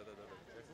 ده ده ده ده شايفه؟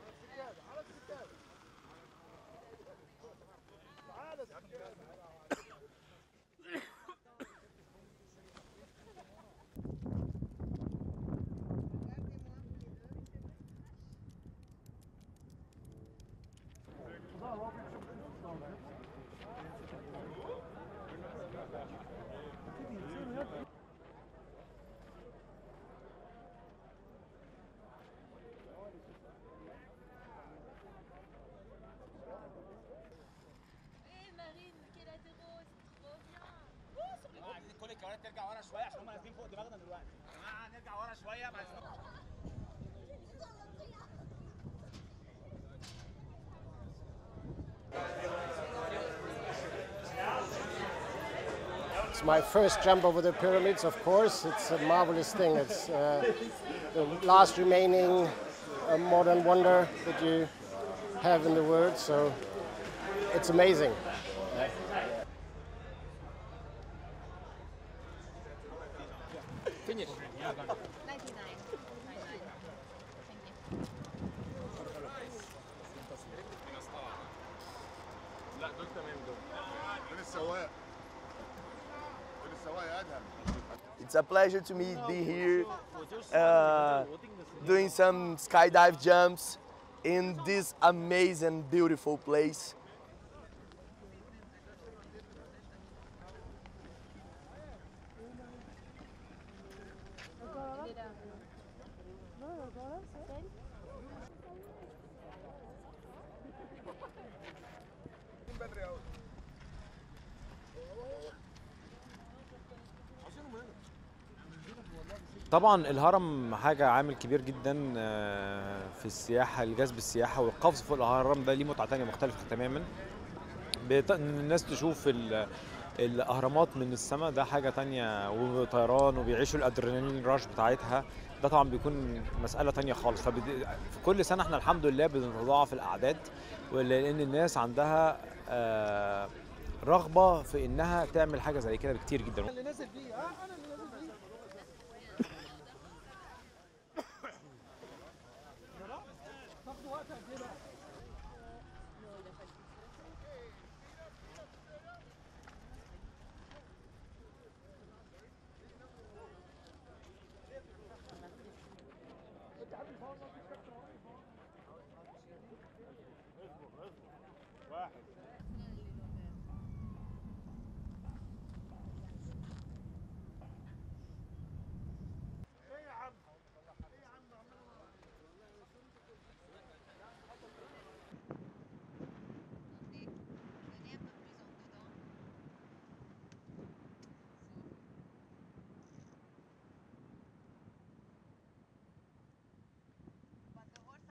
ايه مارين كيلاتيرو trop bien عايزين كل الكوارث ترجع ورا شويه عشان هم نازلين فوق دماغنا دلوقتي يا جماعه نرجع ورا شويه مع It's my first jump over the pyramids, of course. It's a marvelous thing. It's uh, the last remaining uh, modern wonder that you have in the world, so it's amazing. فينيش 99 99 thank you لا دول تمام دول دول السواق دول السواق يا ادهم It's a pleasure to me be here uh, doing some skydive jumps in this amazing, beautiful place. il est là طبعا الهرم حاجة عامل كبير جدا آه، في السياحة لجذب السياحة والقفز فوق الهرم ده ليه متعة تانية مختلفة تماما بت- إن الناس تشوف ال- الأهرامات من السماء ده حاجة تانية وطيران وبيعيشوا الأدرينالين راش بتاعتها ده طبعا بيكون مسألة تانية خالص فبد- في كل سنة احنا الحمد لله بنتضاعف الأعداد لأن الناس عندها آه، رغبة في إنها تعمل حاجة زي كده بكتير جدا اللي نازل بيه اه انا اللي نازل بيه تاخدوا وقت قد ايه بقى؟ واحد